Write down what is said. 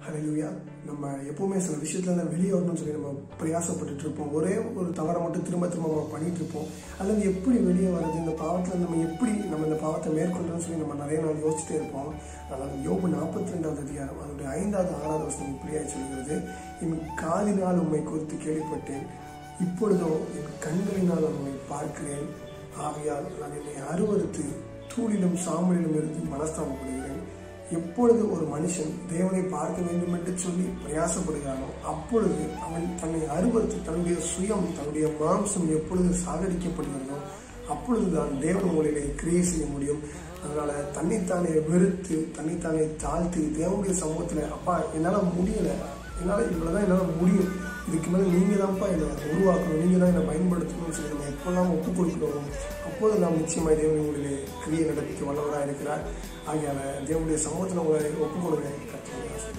ஹalleluya நம்ம எப்பவுமே சில விஷயத்துல இருந்து வெளியே வரணும்னு சொல்லி நம்ம பிரயாசப்பட்டுட்டு இருப்போம் ஒரே ஒரு தவறை மட்டும் திரும்ப திரும்ப நம்ம பண்ணிட்டு இருப்போம் அதுலேருந்து எப்படி வெளியே வர்றது இந்த பாவத்தில் நம்ம எப்படி நம்ம இந்த பாவத்தை மேற்கொள்றோம்னு சொல்லி நம்ம நிறைய நாள் யோசிச்சுட்டே இருப்போம் அதாவது யோபு நாற்பத்தி ரெண்டாவது அதிகாரம் அதனுடைய ஐந்தாவது ஆறாவது வருஷம் இப்படியாய் சொல்கிறது என் காதினால் உண்மை குறித்து கேள்விப்பட்டேன் இப்பொழுதோ என் கண்களினால் உண்மை பார்க்கிறேன் ஆகையால் நான் என்னை அருவறுத்து தூளிலும் சாம்பலிலும் இருந்து மனஸ்தாபப்படுகிறேன் எப்பொழுது ஒரு மனுஷன் தேவனை பார்க்க வேண்டும் என்று சொல்லி பிரயாசப்படுகிறானோ அப்பொழுது அவன் தன்னை அருவறுத்து தன்னுடைய சுயம் தன்னுடைய மாம்சம் எப்பொழுது சாகடிக்கப்படுகிறதோ அப்பொழுதுதான் தேவன் மூலையிலே கிரியை செய்ய முடியும் அதனால தன்னைத்தானே வெறுத்து தன்னைத்தானே தாழ்த்தி தேவனுடைய சமூகத்துல அப்பா என்னால முடியல என்னால் இவ்வளோதான் என்னால் முடியும் இதுக்கு மேலே நீங்கள் தான்ப்பா என்னை உருவாக்கணும் நீங்கள் தான் என்னை பயன்படுத்தணும்னு சொல்லி நம்ம எப்போல்லாம் ஒப்பு கொடுக்கணும் அப்போது நாம் நிச்சயமாக தேவனுடைய கிரியை நடப்பிக்க வல்லவராக இருக்கிறார் ஆகியால தேவனுடைய சமூகத்தில் உங்களை ஒப்பு கொடுங்க கற்றுக்கொள்ள